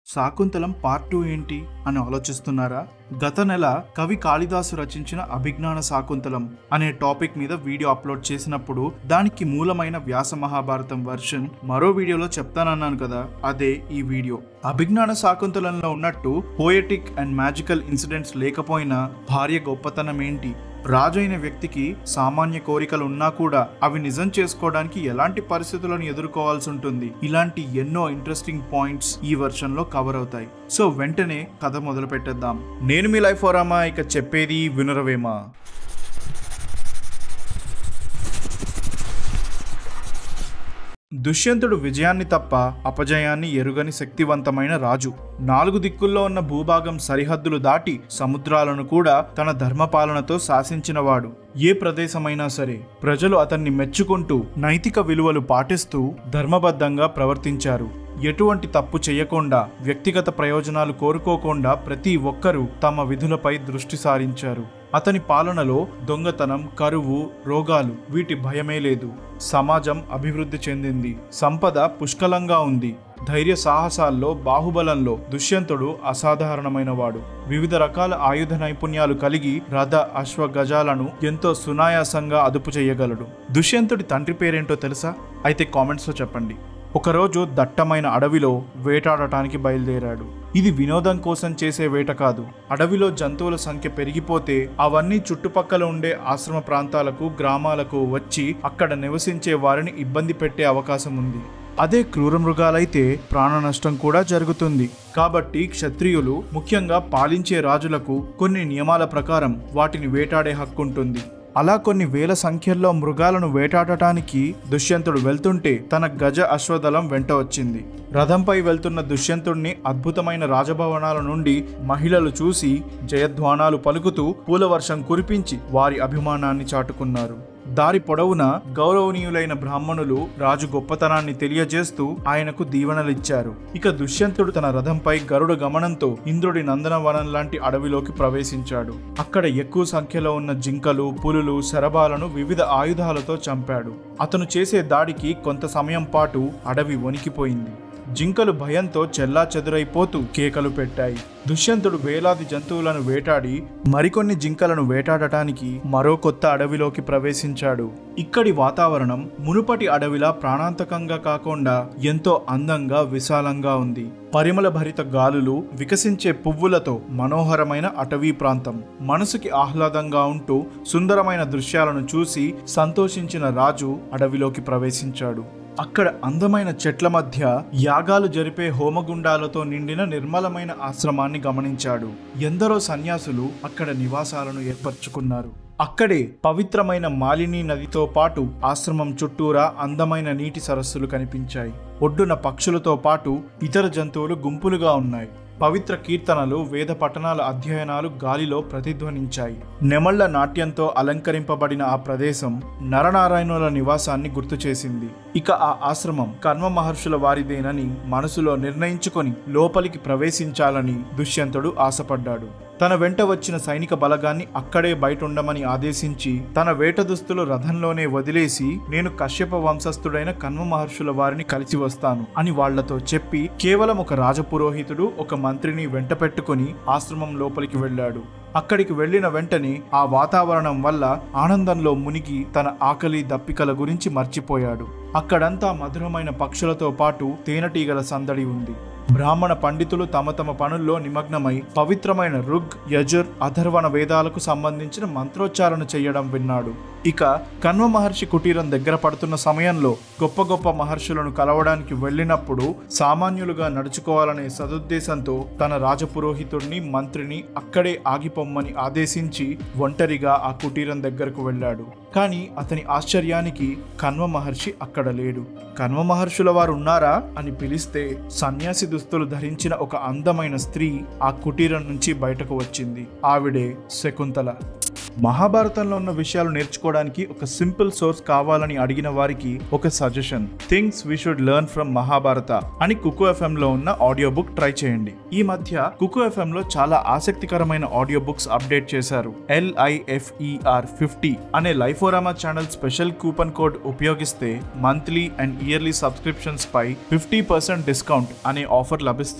Shaakuntalam part two ఏంటి అని ఆలోచిస్తున్నారా గత నెల కవి కాళిదాసు రచించిన అభిజ్ఞాన శాకుంతలం అనే టాపిక్ మీద వీడియో అప్లోడ్ చేసినప్పుడు దానికి మూలమైన వ్యాస మహాభారతం వర్షన్ మరో వీడియోలో చెప్తానన్నాను కదా అదే ఈ వీడియో అభిజ్ఞాన శాకుంతలంలో ఉన్నట్టు పోయటిక్ అండ్ మ్యాజికల్ ఇన్సిడెంట్స్ లేకపోయినా భార్య గొప్పతనం ఏంటి రాజైన వ్యక్తికి సామాన్య కోరికలు ఉన్నా కూడా అవి నిజం చేసుకోవడానికి ఎలాంటి పరిస్థితులను ఎదుర్కోవాల్సి ఉంటుంది ఇలాంటి ఎన్నో ఇంట్రెస్టింగ్ పాయింట్స్ ఈ వర్షన్ లో కవర్ అవుతాయి సో వెంటనే కథ మొదలు పెట్టేద్దాం నేను మీ లైఫ్ ఓరామా ఇక చెప్పేది వినురవేమా దుష్యంతుడు విజయాన్ని తప్ప అపజయాన్ని ఎరుగని శక్తివంతమైన రాజు నాలుగు దిక్కుల్లో ఉన్న భూభాగం సరిహద్దులు దాటి సముద్రాలను కూడా తన ధర్మపాలనతో శాసించినవాడు ఏ ప్రదేశమైనా సరే ప్రజలు అతన్ని మెచ్చుకుంటూ నైతిక విలువలు పాటిస్తూ ధర్మబద్ధంగా ప్రవర్తించారు ఎటువంటి తప్పు చేయకుండా వ్యక్తిగత ప్రయోజనాలు కోరుకోకుండా ప్రతి ఒక్కరూ తమ విధులపై దృష్టి సారించారు అతని పాలనలో దొంగతనం కరువు రోగాలు వీటి భయమే లేదు సమాజం అభివృద్ధి చెందింది సంపద పుష్కలంగా ఉంది ధైర్య సాహసాల్లో బాహుబలంలో దుష్యంతుడు అసాధారణమైన వాడు వివిధ రకాల ఆయుధ నైపుణ్యాలు కలిగి రథ అశ్వ గజాలను ఎంతో సునాయాసంగా అదుపు చేయగలడు దుష్యంతుడి తండ్రి పేరేంటో తెలుసా అయితే కామెంట్స్లో చెప్పండి ఒకరోజు దట్టమైన అడవిలో వేటాడటానికి బయలుదేరాడు ఇది వినోదం కోసం చేసే వేట కాదు అడవిలో జంతువుల సంఖ్య పెరిగిపోతే అవన్నీ చుట్టుపక్కల ఉండే ఆశ్రమ ప్రాంతాలకు గ్రామాలకు వచ్చి అక్కడ నివసించే వారిని ఇబ్బంది పెట్టే అవకాశం ఉంది అదే క్రూర మృగాలైతే ప్రాణ నష్టం కూడా జరుగుతుంది కాబట్టి క్షత్రియులు ముఖ్యంగా పాలించే రాజులకు కొన్ని నియమాల ప్రకారం వాటిని వేటాడే హక్కు ఉంటుంది అలా కొన్ని వేల సంఖ్యల్లో మృగాలను వేటాడటానికి దుష్యంతుడు వెళ్తుంటే తన గజ అశ్వదళం వెంట వచ్చింది రథంపై వెళ్తున్న దుష్యంతుడిని అద్భుతమైన రాజభవనాల నుండి మహిళలు చూసి జయధ్వానాలు పలుకుతూ పూలవర్షం కురిపించి వారి అభిమానాన్ని చాటుకున్నారు దారి పొడవునా గౌరవనీయులైన బ్రాహ్మణులు రాజు గొప్పతనాన్ని తెలియజేస్తూ ఆయనకు దీవెనలిచ్చారు ఇక దుష్యంతుడు తన రథంపై గరుడ గమనంతో ఇంద్రుడి నందనవనం లాంటి అడవిలోకి ప్రవేశించాడు అక్కడ ఎక్కువ సంఖ్యలో ఉన్న జింకలు పులులు శరభాలను వివిధ ఆయుధాలతో చంపాడు అతను చేసే దాడికి కొంత సమయం పాటు అడవి వణికిపోయింది జింకలు భయంతో చెల్లా చెదురైపోతూ కేకలు పెట్టాయి దుష్యంతుడు వేలాది జంతువులను వేటాడి మరికొన్ని జింకలను వేటాడటానికి మరో కొత్త అడవిలోకి ప్రవేశించాడు ఇక్కడి వాతావరణం మునుపటి అడవిలా ప్రాణాంతకంగా కాకుండా ఎంతో అందంగా విశాలంగా ఉంది పరిమళ భరిత గాలులు వికసించే పువ్వులతో మనోహరమైన అటవీ ప్రాంతం మనసుకి ఆహ్లాదంగా ఉంటూ సుందరమైన దృశ్యాలను చూసి సంతోషించిన రాజు అడవిలోకి ప్రవేశించాడు అక్కడ అందమైన చెట్ల మధ్య యాగాలు జరిపే హోమగుండాలతో నిండిన నిర్మలమైన ఆశ్రమాన్ని గమనించాడు ఎందరో సన్యాసులు అక్కడ నివాసాలను ఏర్పరచుకున్నారు అక్కడే పవిత్రమైన మాలిని నదితో పాటు ఆశ్రమం చుట్టూరా అందమైన నీటి సరస్సులు కనిపించాయి ఒడ్డున పక్షులతో పాటు ఇతర జంతువులు గుంపులుగా ఉన్నాయి పవిత్ర కీర్తనలు వేద పఠనాల అధ్యయనాలు గాలిలో ప్రతిధ్వనించాయి నెమళ్ల నాట్యంతో అలంకరింపబడిన ఆ ప్రదేశం నరనారాయణుల నివాసాన్ని గుర్తు చేసింది ఇక ఆ ఆశ్రమం కర్మ మహర్షుల వారిదేనని మనసులో నిర్ణయించుకొని లోపలికి ప్రవేశించాలని దుష్యంతుడు ఆశపడ్డాడు తన వెంట వచ్చిన సైనిక బలగాన్ని అక్కడే బయట ఉండమని ఆదేశించి తన వేట దుస్తులు రథంలోనే వదిలేసి నేను కశ్యప వంశస్థుడైన కన్వ మహర్షుల వారిని కలిసి వస్తాను అని వాళ్లతో చెప్పి కేవలం ఒక రాజపురోహితుడు ఒక మంత్రిని వెంట పెట్టుకుని ఆశ్రమం లోపలికి వెళ్ళాడు అక్కడికి వెళ్లిన వెంటనే ఆ వాతావరణం వల్ల ఆనందంలో మునిగి తన ఆకలి దప్పికల గురించి మర్చిపోయాడు అక్కడంతా మధురమైన పక్షులతో పాటు తేనెటీగల సందడి ఉంది బ్రాహ్మణ పండితులు తమ తమ పనుల్లో నిమగ్నమై పవిత్రమైన రుగ్ యజుర్ అథర్వణ వేదాలకు సంబంధించిన మంత్రోచ్చారణ చేయడం విన్నాడు ఇక కన్వ మహర్షి కుటీరం దగ్గర పడుతున్న సమయంలో గొప్ప గొప్ప మహర్షులను కలవడానికి వెళ్ళినప్పుడు సామాన్యులుగా నడుచుకోవాలనే సదుద్దేశంతో తన రాజపురోహితుడిని మంత్రిని అక్కడే ఆగిపోమ్మని ఆదేశించి ఒంటరిగా ఆ కుటీరం దగ్గరకు వెళ్ళాడు కానీ అతని ఆశ్చర్యానికి కన్వ మహర్షి అక్కడ లేడు కన్వ మహర్షుల వారు ఉన్నారా అని పిలిస్తే సన్యాసి దుస్తులు ధరించిన ఒక అందమైన స్త్రీ ఆ కుటీరం నుంచి బయటకు వచ్చింది ఆవిడే శకుంతల మహాభారతంలో ఉన్న విషయాలు నేర్చుకోవడానికి ఒక సింపుల్ సోర్స్ కావాలని అడిగిన వారికి ఒక suggestion things we should learn from Mahabharata అని కుకు ఎఫ్ఎం లో ఉన్న ఆడియో బుక్ ట్రై చేయండి ఈ మధ్య కుకు ఎఫ్ఎం లో చాలా ఆసక్తికరమైన ఆడియో బుక్స్ అప్డేట్ చేశారు ఎల్ఐఎఫ్ఈఆర్ ఫిఫ్టీ అనే Lifeorama channel special coupon code ఉపయోగిస్తే మంత్లీ అండ్ ఇయర్లీ సబ్స్క్రిప్షన్స్ పై ఫిఫ్టీ పర్సెంట్ డిస్కౌంట్ అనే ఆఫర్ లభిస్తుంది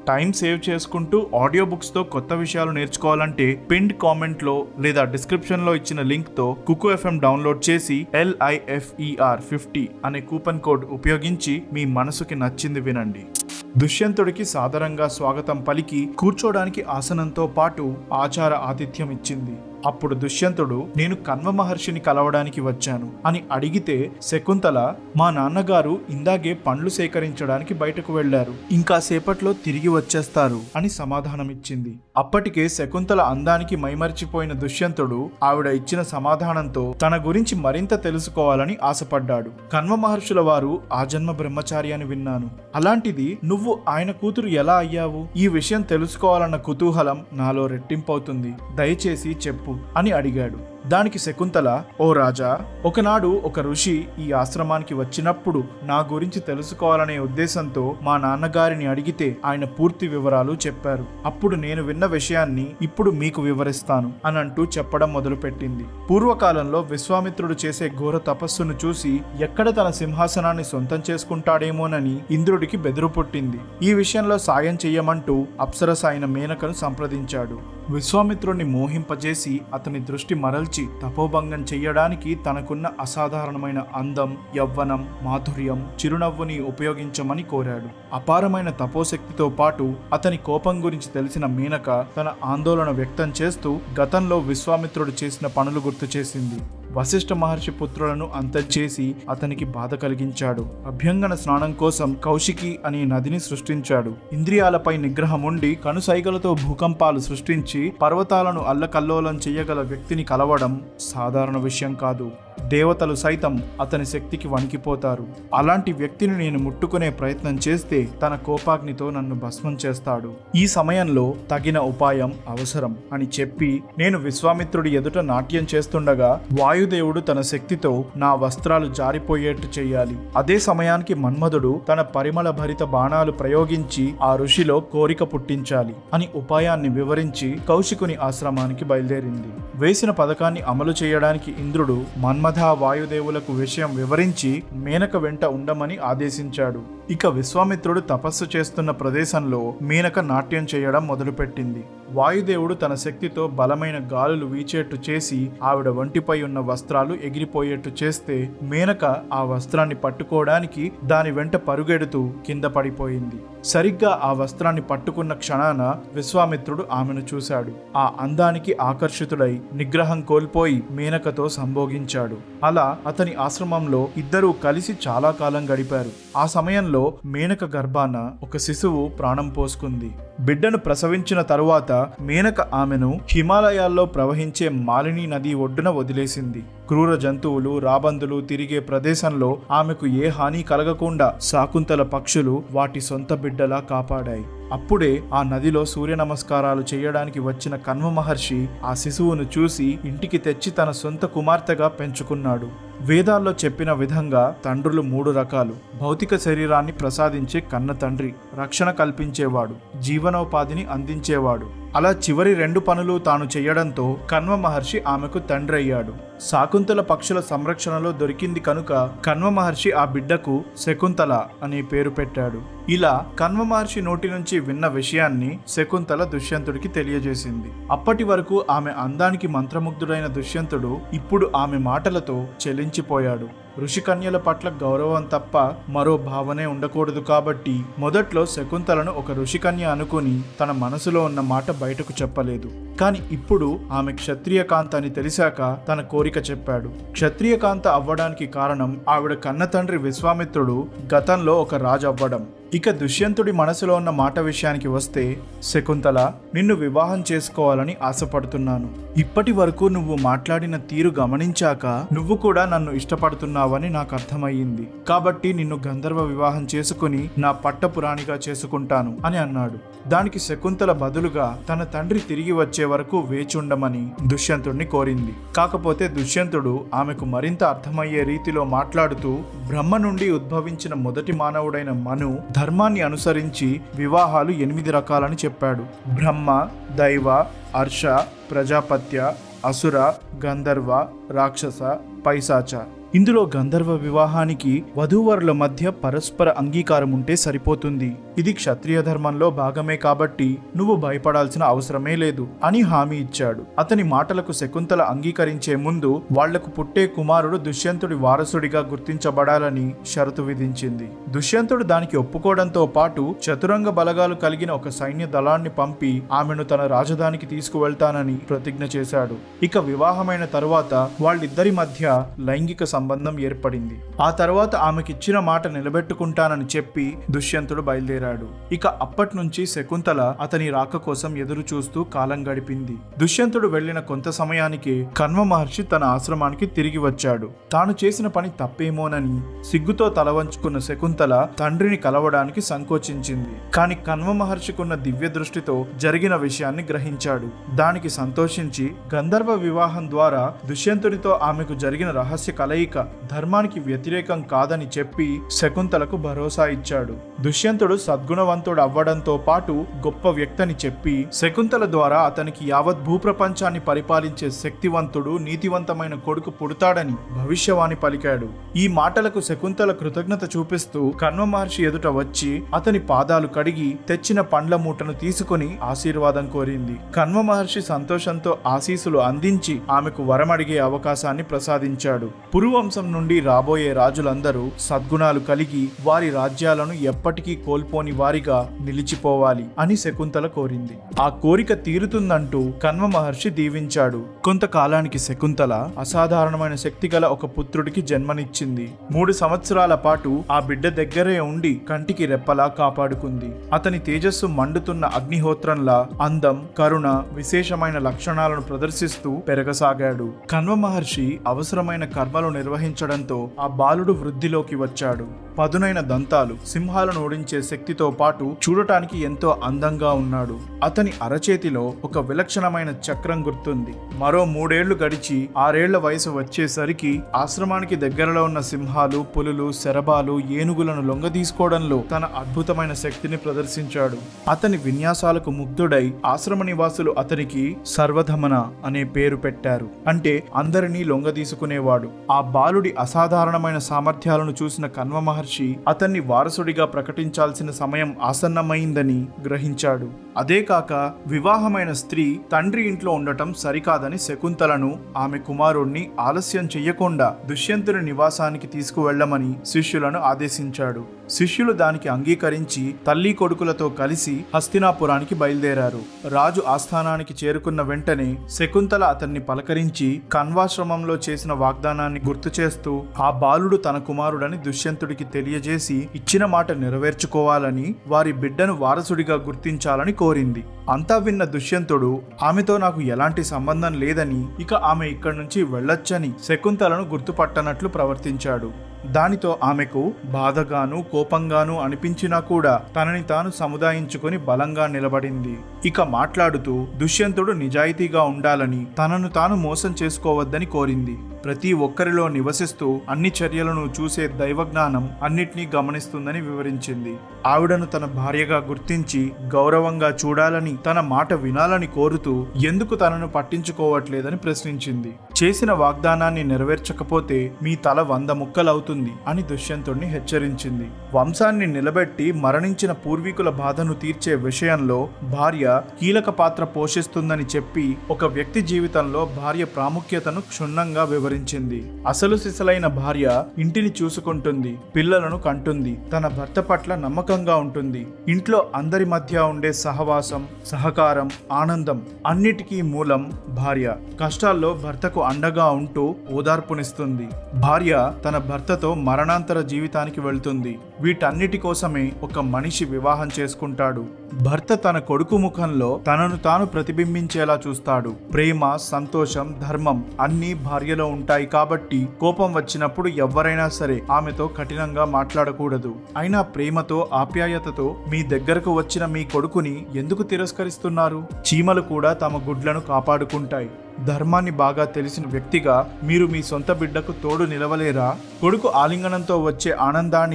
టైం సేవ్ చేసుకుంటూ ఆడియో బుక్స్ తో కొత్త విషయాలు నేర్చుకోవాలంటే పిన్డ్ కామెంట్ లో లేదా డిస్క్రిప్షన్ లో ఇచ్చిన లింక్ తో కుకు ఎఫ్ఎం డౌన్లోడ్ చేసి ఎల్ఐఎఫ్ఈఆర్ ఫిఫ్టీ అనే కూపన్ కోడ్ ఉపయోగించి మీ మనసుకి నచ్చింది వినండి దుష్యంతుడికి సాదరంగా స్వాగతం పలికి కూర్చోడానికి ఆసనంతో పాటు ఆచార ఆతిథ్యం ఇచ్చింది అప్పుడు దుష్యంతుడు నేను కన్వ మహర్షిని కలవడానికి వచ్చాను అని అడిగితే శకుంతల మా నాన్నగారు ఇందాగే పండ్లు సేకరించడానికి బయటకు వెళ్లారు ఇంకా సేపట్లో తిరిగి వచ్చేస్తారు అని సమాధానమిచ్చింది అప్పటికే శకుంతల అందానికి మైమరిచిపోయిన దుష్యంతుడు ఆవిడ ఇచ్చిన సమాధానంతో తన గురించి మరింత తెలుసుకోవాలని ఆశపడ్డాడు కన్వ మహర్షుల వారు ఆ జన్మ బ్రహ్మచారి అని విన్నాను అలాంటిది నువ్వు ఆయన కూతురు ఎలా అయ్యావు ఈ విషయం తెలుసుకోవాలన్న కుతూహలం నాలో రెట్టింపవుతుంది దయచేసి చెప్పు అని అడిగాడు దానికి శకుంతల ఓ రాజా ఒకనాడు ఒక ఋషి ఈ ఆశ్రమానికి వచ్చినప్పుడు నా గురించి తెలుసుకోవాలనే ఉద్దేశంతో మా నాన్నగారిని అడిగితే ఆయన పూర్తి వివరాలు చెప్పారు అప్పుడు నేను విన్న విషయాన్ని ఇప్పుడు మీకు వివరిస్తాను అని అంటూ చెప్పడం మొదలుపెట్టింది పూర్వకాలంలో విశ్వామిత్రుడు చేసే ఘోర తపస్సును చూసి ఎక్కడ తన సింహాసనాన్ని సొంతం చేసుకుంటాడేమోనని ఇంద్రుడికి బెదురు పుట్టింది ఈ విషయంలో సాయం చెయ్యమంటూ అప్సరస అయిన మేనకను సంప్రదించాడు విశ్వామిత్రుణ్ణి మోహింపజేసి అతని దృష్టి మరల్చి తపోభంగం చెయ్యడానికి తనకున్న అసాధారణమైన అందం యవ్వనం మాధుర్యం చిరునవ్వుని ఉపయోగించమని కోరాడు అపారమైన తపోశక్తితో పాటు అతని కోపం గురించి తెలిసిన మీనక తన ఆందోళన వ్యక్తం చేస్తూ గతంలో విశ్వామిత్రుడు చేసిన పనులు గుర్తు చేసింది వశిష్ఠ మహర్షి పుత్రులను అంతర్చేసి అతనికి బాధ కలిగించాడు అభ్యంగన స్నానం కోసం కౌశికి అనే నదిని సృష్టించాడు ఇంద్రియాలపై నిగ్రహం ఉండి కనుసైగలతో భూకంపాలు సృష్టించి పర్వతాలను అల్లకల్లోలం చెయ్యగల వ్యక్తిని కలవడం సాధారణ విషయం కాదు దేవతలు సైతం అతని శక్తికి వణికిపోతారు అలాంటి వ్యక్తిని నేను ముట్టుకునే ప్రయత్నం చేస్తే తన కోపాగ్నితో నన్ను భస్మం చేస్తాడు ఈ సమయంలో తగిన ఉపాయం అవసరం అని చెప్పి నేను విశ్వామిత్రుడి ఎదుట నాట్యం చేస్తుండగా వాయుదేవుడు తన శక్తితో నా వస్త్రాలు జారిపోయేట్టు చేయాలి అదే సమయానికి మన్మధుడు తన పరిమళ భరిత బాణాలు ప్రయోగించి ఆ ఋషిలో కోరిక పుట్టించాలి అని ఉపాయాన్ని వివరించి కౌశికుని ఆశ్రమానికి బయలుదేరింది వేసిన పథకాన్ని అమలు చేయడానికి ఇంద్రుడు మన్మథ వాయుదేవులకు విషయం వివరించి మేనక వెంట ఉండమని ఆదేశించాడు ఇక విశ్వామిత్రుడు తపస్సు చేస్తున్న ప్రదేశంలో మేనక నాట్యం చేయడం మొదలుపెట్టింది వాయుదేవుడు తన శక్తితో బలమైన గాలులు వీచేట్టు చేసి ఆవిడ ఒంటిపై ఉన్న వస్త్రాలు ఎగిరిపోయేట్టు చేస్తే మేనక ఆ వస్త్రాన్ని పట్టుకోవడానికి దాని వెంట పరుగెడుతూ కింద పడిపోయింది సరిగ్గా ఆ వస్త్రాన్ని పట్టుకున్న క్షణాన విశ్వామిత్రుడు ఆమెను చూశాడు ఆ అందానికి ఆకర్షితుడై నిగ్రహం కోల్పోయి మేనకతో సంభోగించాడు అలా అతని ఆశ్రమంలో ఇద్దరూ కలిసి చాలా కాలం గడిపారు ఆ సమయంలో మేనక గర్భాన ఒక శిశువు ప్రాణం పోసుకుంది బిడ్డను ప్రసవించిన తరువాత మేనక ఆమెను హిమాలయాల్లో ప్రవహించే మాలిని నది ఒడ్డున వదిలేసింది క్రూర జంతువులు రాబందులు తిరిగే ప్రదేశంలో ఆమెకు ఏ హాని కలగకుండా శాకుంతల పక్షులు వాటి సొంత బిడ్డలా కాపాడాయి అప్పుడే ఆ నదిలో సూర్య నమస్కారాలు చేయడానికి వచ్చిన కన్వ మహర్షి ఆ శిశువును చూసి ఇంటికి తెచ్చి తన సొంత కుమార్తెగా పెంచుకున్నాడు వేదాల్లో చెప్పిన విధంగా తండ్రులు మూడు రకాలు భౌతిక శరీరాన్ని ప్రసాదించే కన్న తండ్రి రక్షణ కల్పించేవాడు జీవనోపాధిని అందించేవాడు అలా చివరి రెండు పనులు తాను చేయడంతో కన్వ మహర్షి ఆమెకు తండ్రి అయ్యాడు శాకుంతల పక్షుల సంరక్షణలో దొరికింది కనుక కన్వ మహర్షి ఆ బిడ్డకు శకుంతల అనే పేరు పెట్టాడు ఇలా కన్వ మహర్షి నోటి నుంచి విన్న విషయాన్ని శకుంతల దుష్యంతుడికి తెలియజేసింది అప్పటి వరకు ఆమె అందానికి మంత్రముగ్ధుడైన దుష్యంతుడు ఇప్పుడు ఆమె మాటలతో చెలించిపోయాడు ఋషికన్యల పట్ల గౌరవం తప్ప మరో భావనే ఉండకూడదు కాబట్టి మొదట్లో శకుంతలను ఒక ఋషికన్య అనుకుని తన మనసులో ఉన్న మాట బయటకు చెప్పలేదు కానీ ఇప్పుడు ఆమె క్షత్రియ కాంత అని తెలిసాక తన కోరిక చెప్పాడు క్షత్రియ కాంత అవ్వడానికి కారణం ఆవిడ కన్న తండ్రి విశ్వామిత్రుడు గతంలో ఒక రాజు అవ్వడం ఇక దుష్యంతుడి మనసులో ఉన్న మాట విషయానికి వస్తే శకుంతల నిన్ను వివాహం చేసుకోవాలని ఆశపడుతున్నాను ఇప్పటి వరకు నువ్వు మాట్లాడిన తీరు గమనించాక నువ్వు కూడా నన్ను ఇష్టపడుతున్నావని నాకు అర్థమయ్యింది కాబట్టి నిన్ను గంధర్వ వివాహం చేసుకుని నా పట్టపురాణిగా చేసుకుంటాను అని అన్నాడు దానికి శకుంతల బదులుగా తన తండ్రి తిరిగి వచ్చే వరకు వేచి ఉండమని దుష్యంతుడిని కోరింది కాకపోతే దుష్యంతుడు ఆమెకు మరింత అర్థమయ్యే రీతిలో మాట్లాడుతూ బ్రహ్మ నుండి ఉద్భవించిన మొదటి మానవుడైన మను ధర్మాన్ని అనుసరించి వివాహాలు ఎనిమిది రకాలని చెప్పాడు బ్రహ్మ దైవ హర్ష ప్రజాపత్య అసుర గంధర్వ రాక్షస పైశాచ ఇందులో గంధర్వ వివాహానికి వధూవరుల మధ్య పరస్పర అంగీకారం ఉంటే సరిపోతుంది ఇది క్షత్రియ ధర్మంలో భాగమే కాబట్టి నువ్వు భయపడాల్సిన అవసరమే లేదు అని హామీ ఇచ్చాడు అతని మాటలకు శకుంతల అంగీకరించే ముందు వాళ్లకు పుట్టే కుమారుడు దుష్యంతుడి వారసుడిగా గుర్తించబడాలని షరతు విధించింది దుష్యంతుడు దానికి ఒప్పుకోవడంతో పాటు చతురంగ బలగాలు కలిగిన ఒక సైన్య దళాన్ని పంపి ఆమెను తన రాజధానికి తీసుకువెళ్తానని ప్రతిజ్ఞ చేశాడు ఇక వివాహమైన తరువాత వాళ్ళిద్దరి మధ్య లైంగిక సంబంధం ఏర్పడింది ఆ తర్వాత ఆమెకిచ్చిన మాట నిలబెట్టుకుంటానని చెప్పి దుష్యంతుడు బయలుదేరాడు ఇక అప్పటి నుంచి శకుంతల అతని రాక కోసం ఎదురు చూస్తూ కాలం గడిపింది దుష్యంతుడు వెళ్లిన కొంత సమయానికి కన్వ మహర్షి తన ఆశ్రమానికి తిరిగి వచ్చాడు తాను చేసిన పని తప్పేమోనని సిగ్గుతో తల వంచుకున్న శకుంతల తండ్రిని కలవడానికి సంకోచించింది కాని కన్వ మహర్షికున్న దివ్య దృష్టితో జరిగిన విషయాన్ని గ్రహించాడు దానికి సంతోషించి గంధర్వ వివాహం ద్వారా దుష్యంతుడితో ఆమెకు జరిగిన రహస్య కలయిక ధర్మానికి వ్యతిరేకం కాదని చెప్పి శకుంతలకు భరోసా ఇచ్చాడు దుష్యంతుడు సద్గుణవంతుడు అవ్వడంతో పాటు గొప్ప వ్యక్తని చెప్పి శకుంతల ద్వారా అతనికి యావత్ భూప్రపంచాన్ని పరిపాలించే శక్తివంతుడు నీతివంతమైన కొడుకు పుడతాడని భవిష్యవాణి పలికాడు ఈ మాటలకు శకుంతల కృతజ్ఞత చూపిస్తూ కన్వ మహర్షి ఎదుట వచ్చి అతని పాదాలు కడిగి తెచ్చిన పండ్ల మూటను తీసుకుని ఆశీర్వాదం కోరింది కన్వ మహర్షి సంతోషంతో ఆశీసులు అందించి ఆమెకు వరమడిగే అవకాశాన్ని ప్రసాదించాడు పురువంశం నుండి రాబోయే రాజులందరూ సద్గుణాలు కలిగి వారి రాజ్యాలను ఎప్పటికీ కోల్పోని వారిగా నిలిచిపోవాలి అని శకుంతల కోరింది ఆ కోరిక తీరుతుందంటూ కన్వ మహర్షి దీవించాడు కొంతకాలానికి శకుంతల అసాధారణమైన శక్తి గల ఒక పుత్రుడికి జన్మనిచ్చింది మూడు సంవత్సరాల పాటు ఆ బిడ్డ దగ్గరే ఉండి కంటికి రెప్పలా కాపాడుకుంది అతని తేజస్సు మండుతున్న అగ్నిహోత్రంలా అందం కరుణ విశేషమైన లక్షణాలను ప్రదర్శిస్తూ పెరగసాగాడు కన్వ మహర్షి అవసరమైన కర్మలు నిర్వహించడంతో ఆ బాలుడు వృద్ధిలోకి వచ్చాడు పదునైన దంతాలు సింహాలను ఓడించే శక్తితో పాటు చూడటానికి ఎంతో అందంగా ఉన్నాడు అతని అరచేతిలో ఒక విలక్షణమైన చక్రం గుర్తుంది మరో మూడేళ్లు గడిచి ఆరేళ్ల వయసు వచ్చేసరికి ఆశ్రమానికి దగ్గరలో ఉన్న సింహాలు పులులు శరభాలు ఏనుగులను లొంగదీసుకోవడంలో తన అద్భుతమైన శక్తిని ప్రదర్శించాడు అతని విన్యాసాలకు ముగ్ధుడై ఆశ్రమ నివాసులు అతనికి సర్వధమన అనే పేరు పెట్టారు అంటే అందరినీ లొంగదీసుకునేవాడు ఆ బాలుడి అసాధారణమైన సామర్థ్యాలను చూసిన కన్వ మహర్షి అతన్ని వారసుడిగా ప్రకటించాల్సిన సమయం ఆసన్నమైందని గ్రహించాడు అదే కాక వివాహమైన స్త్రీ తండ్రి ఇంట్లో ఉండటం సరికాదని శకుంతలను ఆమె కుమారుణ్ణి ఆలస్యం చెయ్యకుండా దుష్యంతుని నివాసానికి తీసుకువెళ్లమని శిష్యులను ఆదేశించాడు శిష్యులు దానికి అంగీకరించి తల్లి కొడుకులతో కలిసి హస్తినాపురానికి బయలుదేరారు రాజు ఆస్థానానికి చేరుకున్న వెంటనే శకుంతల అతన్ని పలకరించి కన్వాశ్రమంలో చేసిన వాగ్దానాన్ని గుర్తు చేస్తూ ఆ బాలుడు తన కుమారుడని దుష్యంతుడికి తెలియజేసి ఇచ్చిన మాట నెరవేర్చుకోవాలని వారి బిడ్డను వారసుడిగా గుర్తించాలని కోరింది అంతా విన్న దుష్యంతుడు ఆమెతో నాకు ఎలాంటి సంబంధం లేదని ఇక ఆమె ఇక్కడి నుంచి వెళ్ళొచ్చని శకుంతలను గుర్తుపట్టనట్లు ప్రవర్తించాడు దానితో ఆమెకు బాధగాను కోపంగాను అనిపించినా కూడా తనని తాను సముదాయించుకొని బలంగా నిలబడింది ఇక మాట్లాడుతూ దుష్యంతుడు నిజాయితీగా ఉండాలని తనను తాను మోసం చేసుకోవద్దని కోరింది ప్రతి ఒక్కరిలో నివసిస్తూ అన్ని చర్యలను చూసే దైవజ్ఞానం అన్నిటినీ గమనిస్తుందని వివరించింది ఆవిడను తన భార్యగా గుర్తించి గౌరవంగా చూడాలని తన మాట వినాలని కోరుతూ ఎందుకు తనను పట్టించుకోవట్లేదని ప్రశ్నించింది చేసిన వాగ్దానాన్ని నెరవేర్చకపోతే మీ తల వంద ముక్కలవుతుంది అని దుష్యంతుడిని హెచ్చరించింది వంశాన్ని నిలబెట్టి మరణించిన పూర్వీకుల బాధను తీర్చే విషయంలో భార్య కీలక పాత్ర పోషిస్తుందని చెప్పి ఒక వ్యక్తి జీవితంలో భార్య ప్రాముఖ్యతను క్షుణ్ణంగా వివరించింది అసలు సిసలైన భార్య ఇంటిని చూసుకుంటుంది పిల్లలను కంటుంది తన భర్త పట్ల నమ్మకంగా ఉంటుంది ఇంట్లో అందరి మధ్య ఉండే సహవాసం సహకారం ఆనందం అన్నిటికీ మూలం భార్య కష్టాల్లో భర్తకు అండగా ఉంటూ ఓదార్పునిస్తుంది భార్య తన భర్తతో మరణాంతర జీవితానికి వెళ్తుంది వీటన్నిటి కోసమే ఒక మనిషి వివాహం చేసుకుంటాడు భర్త తన కొడుకు ముఖంలో తనను తాను ప్రతిబింబించేలా చూస్తాడు ప్రేమ సంతోషం ధర్మం అన్నీ భార్యలో ఉంటాయి కాబట్టి కోపం వచ్చినప్పుడు ఎవరైనా సరే ఆమెతో కఠినంగా మాట్లాడకూడదు అయినా ప్రేమతో ఆప్యాయతతో మీ దగ్గరకు వచ్చిన మీ కొడుకుని ఎందుకు తిరస్కరిస్తున్నారు చీమలు కూడా తమ గుడ్లను కాపాడుకుంటాయి ధర్మాన్ని బాగా తెలిసిన వ్యక్తిగా మీరు మీ సొంత బిడ్డకు తోడు నిలవలేరా కొడుకు ఆలింగనంతో వచ్చే ఆనందానికి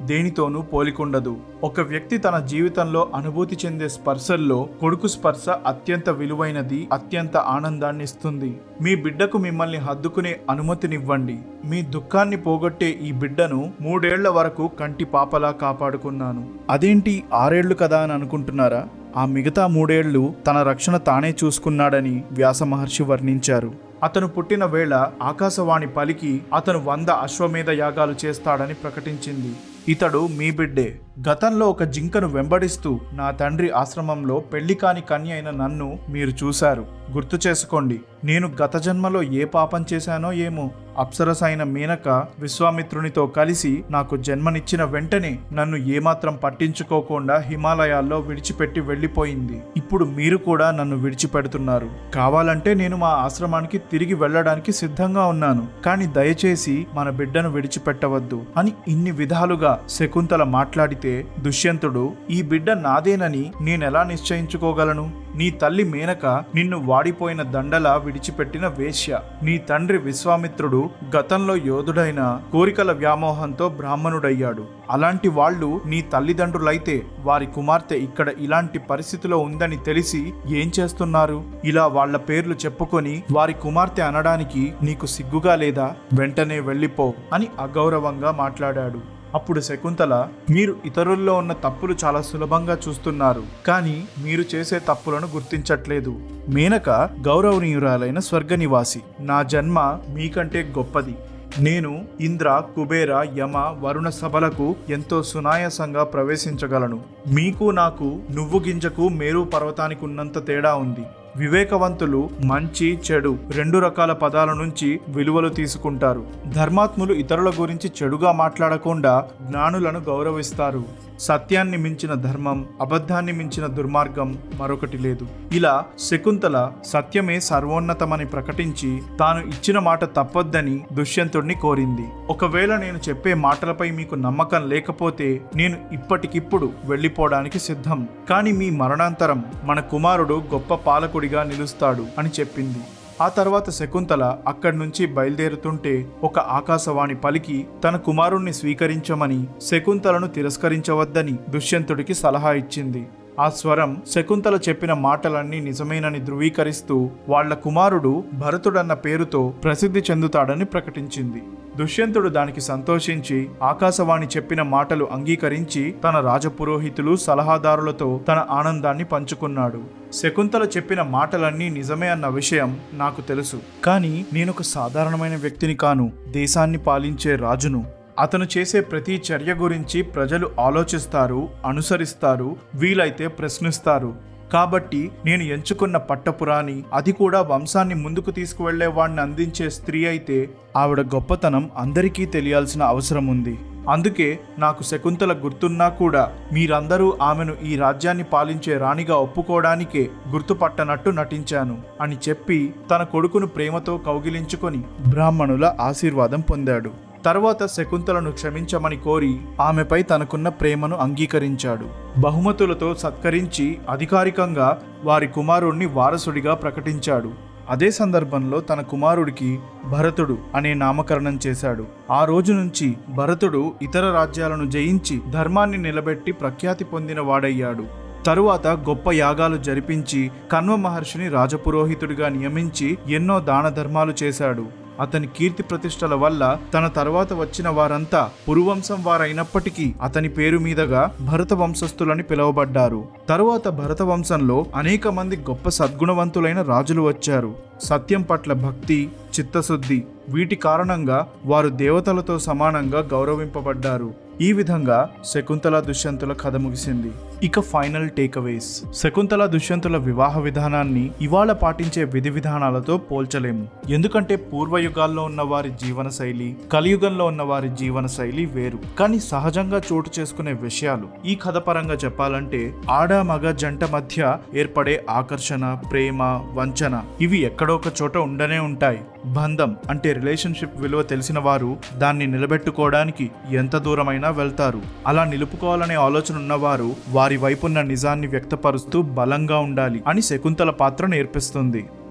దేనితోనూ పోలికుండదు ఒక వ్యక్తి తన జీవితంలో అనుభూతి చెందే స్పర్శల్లో కొడుకు స్పర్శ అత్యంత విలువైనది అత్యంత ఆనందాన్ని ఇస్తుంది మీ బిడ్డకు మిమ్మల్ని హద్దుకునే అనుమతినివ్వండి మీ దుఃఖాన్ని పోగొట్టే ఈ బిడ్డను మూడేళ్ల వరకు కంటి పాపలా కాపాడుకున్నాను అదేంటి ఆరేళ్లు కదా అని అనుకుంటున్నారా ఆ మిగతా మూడేళ్లు తన రక్షణ తానే చూసుకున్నాడని వ్యాస మహర్షి వర్ణించారు అతను పుట్టిన వేళ ఆకాశవాణి పలికి అతను వంద అశ్వమేధ యాగాలు చేస్తాడని ప్రకటించింది ఇతడు మీ బిడ్డే గతంలో ఒక జింకను వెంబడిస్తూ నా తండ్రి ఆశ్రమంలో పెళ్లి కాని కన్య అయిన నన్ను మీరు చూశారు గుర్తు చేసుకోండి నేను గత జన్మలో ఏ పాపం చేశానో ఏమో అప్సరస అయిన మేనక విశ్వామిత్రునితో కలిసి నాకు జన్మనిచ్చిన వెంటనే నన్ను ఏమాత్రం పట్టించుకోకుండా హిమాలయాల్లో విడిచిపెట్టి వెళ్ళిపోయింది ఇప్పుడు మీరు కూడా నన్ను విడిచిపెడుతున్నారు కావాలంటే నేను మా ఆశ్రమానికి తిరిగి వెళ్ళడానికి సిద్ధంగా ఉన్నాను కానీ దయచేసి మన బిడ్డను విడిచిపెట్టవద్దు అని ఇన్ని విధాలుగా శకుంతల మాట్లాడితే దుష్యంతుడు ఈ బిడ్డ నాదేనని నేనెలా నిశ్చయించుకోగలను నీ తల్లి మేనక నిన్ను వాడిపోయిన దండలా విడిచిపెట్టిన వేశ్య నీ తండ్రి విశ్వామిత్రుడు గతంలో యోధుడైన కోరికల వ్యామోహంతో బ్రాహ్మణుడయ్యాడు అలాంటి వాళ్ళు నీ తల్లిదండ్రులైతే వారి కుమార్తె ఇక్కడ ఇలాంటి పరిస్థితిలో ఉందని తెలిసి ఏం చేస్తున్నారు ఇలా వాళ్ళ పేర్లు చెప్పుకొని వారి కుమార్తె అనడానికి నీకు సిగ్గుగా లేదా వెంటనే వెళ్ళిపో అని అగౌరవంగా మాట్లాడాడు అప్పుడు శకుంతల మీరు ఇతరుల్లో ఉన్న తప్పులు చాలా సులభంగా చూస్తున్నారు కానీ మీరు చేసే తప్పులను గుర్తించట్లేదు మేనక గౌరవనీయురాలైన స్వర్గనివాసి నా జన్మ మీకంటే గొప్పది నేను ఇంద్ర కుబేర యమ వరుణ సభలకు ఎంతో సునాయాసంగా ప్రవేశించగలను మీకు నాకు నువ్వు గింజకు మేరు పర్వతానికి ఉన్నంత తేడా ఉంది వివేకవంతులు మంచి చెడు రెండు రకాల పదాల నుంచి విలువలు తీసుకుంటారు ధర్మాత్ములు ఇతరుల గురించి చెడుగా మాట్లాడకుండా జ్ఞానులను గౌరవిస్తారు సత్యాన్ని మించిన ధర్మం అబద్ధాన్ని మించిన దుర్మార్గం మరొకటి లేదు ఇలా శకుంతల సత్యమే సర్వోన్నతమని ప్రకటించి తాను ఇచ్చిన మాట తప్పొద్దని దుష్యంతుడిని కోరింది ఒకవేళ నేను చెప్పే మాటలపై మీకు నమ్మకం లేకపోతే నేను ఇప్పటికిప్పుడు వెళ్ళిపోవడానికి సిద్ధం కానీ మీ మరణాంతరం మన కుమారుడు గొప్ప పాలకుడిగా నిలుస్తాడు అని చెప్పింది ఆ తర్వాత శకుంతల అక్కడి నుంచి బయలుదేరుతుంటే ఒక ఆకాశవాణి పలికి తన కుమారుణ్ణి స్వీకరించమని శకుంతలను తిరస్కరించవద్దని దుష్యంతుడికి సలహా ఇచ్చింది ఆ స్వరం శకుంతల చెప్పిన మాటలన్నీ నిజమేనని ధృవీకరిస్తూ వాళ్ళ కుమారుడు భరతుడన్న పేరుతో ప్రసిద్ధి చెందుతాడని ప్రకటించింది దుష్యంతుడు దానికి సంతోషించి ఆకాశవాణి చెప్పిన మాటలు అంగీకరించి తన రాజపురోహితులు సలహాదారులతో తన ఆనందాన్ని పంచుకున్నాడు శకుంతల చెప్పిన మాటలన్నీ నిజమే అన్న విషయం నాకు తెలుసు కానీ నేనొక సాధారణమైన వ్యక్తిని కాను దేశాన్ని పాలించే రాజును అతను చేసే ప్రతి చర్య గురించి ప్రజలు ఆలోచిస్తారు అనుసరిస్తారు వీలైతే ప్రశ్నిస్తారు కాబట్టి నేను ఎంచుకున్న పట్టపురాణి అది కూడా వంశాన్ని ముందుకు తీసుకువెళ్లే వాడిని అందించే స్త్రీ అయితే ఆవిడ గొప్పతనం అందరికీ తెలియాల్సిన అవసరం ఉంది అందుకే నాకు శకుంతల గుర్తున్నా కూడా మీరందరూ ఆమెను ఈ రాజ్యాన్ని పాలించే రాణిగా ఒప్పుకోవడానికే గుర్తుపట్టనట్టు నటించాను అని చెప్పి తన కొడుకును ప్రేమతో కౌగిలించుకొని బ్రాహ్మణుల ఆశీర్వాదం పొందాడు తర్వాత శకుంతలను క్షమించమని కోరి ఆమెపై తనకున్న ప్రేమను అంగీకరించాడు బహుమతులతో సత్కరించి అధికారికంగా వారి కుమారుణ్ణి వారసుడిగా ప్రకటించాడు అదే సందర్భంలో తన కుమారుడికి భరతుడు అనే నామకరణం చేశాడు ఆ రోజు నుంచి భరతుడు ఇతర రాజ్యాలను జయించి ధర్మాన్ని నిలబెట్టి ప్రఖ్యాతి పొందిన వాడయ్యాడు తరువాత గొప్ప యాగాలు జరిపించి కన్వ మహర్షిని రాజపురోహితుడిగా నియమించి ఎన్నో దాన ధర్మాలు చేశాడు అతని కీర్తి ప్రతిష్టల వల్ల తన తర్వాత వచ్చిన వారంతా పురువంశం వారైనప్పటికీ అతని పేరు మీదుగా భరత వంశస్థులని పిలువబడ్డారు తరువాత భరత వంశంలో అనేక మంది గొప్ప సద్గుణవంతులైన రాజులు వచ్చారు సత్యం పట్ల భక్తి చిత్తశుద్ధి వీటి కారణంగా వారు దేవతలతో సమానంగా గౌరవింపబడ్డారు ఈ విధంగా శకుంతల దుష్యంతుల కథ ముగిసింది ఇక ఫైనల్ టేక్అవేస్ శకుంతల దుష్యంతుల వివాహ విధానాన్ని ఇవాళ పాటించే విధి విధానాలతో పోల్చలేము ఎందుకంటే పూర్వయుగాల్లో ఉన్న వారి జీవన శైలి కలియుగంలో ఉన్న వారి జీవన శైలి వేరు కానీ సహజంగా చోటు చేసుకునే విషయాలు ఈ కథ పరంగా చెప్పాలంటే ఆడ మగ జంట మధ్య ఏర్పడే ఆకర్షణ ప్రేమ వంచన ఇవి ఎక్కడో ఒక చోట ఉండనే ఉంటాయి బంధం అంటే రిలేషన్షిప్ విలువ తెలిసిన వారు దాన్ని నిలబెట్టుకోవడానికి ఎంత దూరమైనా వెళ్తారు అలా నిలుపుకోవాలనే ఆలోచన ఉన్నవారు వారి వైపున్న నిజాన్ని వ్యక్తపరుస్తూ బలంగా ఉండాలి అని శకుంతల పాత్ర నేర్పిస్తుంది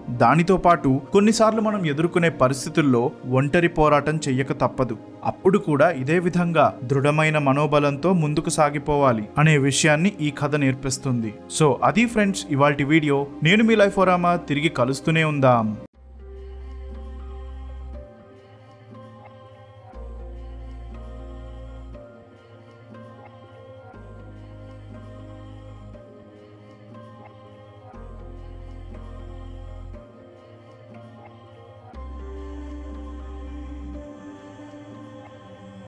దానితో పాటు కొన్నిసార్లు మనం ఎదుర్కొనే పరిస్థితుల్లో ఒంటరి పోరాటం చెయ్యక తప్పదు అప్పుడు కూడా ఇదే విధంగా దృఢమైన మనోబలంతో ముందుకు సాగిపోవాలి అనే విషయాన్ని ఈ కథ నేర్పిస్తుంది సో అది ఫ్రెండ్స్ ఇవాల్టి వీడియో నేను మీ లైఫ్ ఓరామా తిరిగి కలుస్తూనే ఉందాం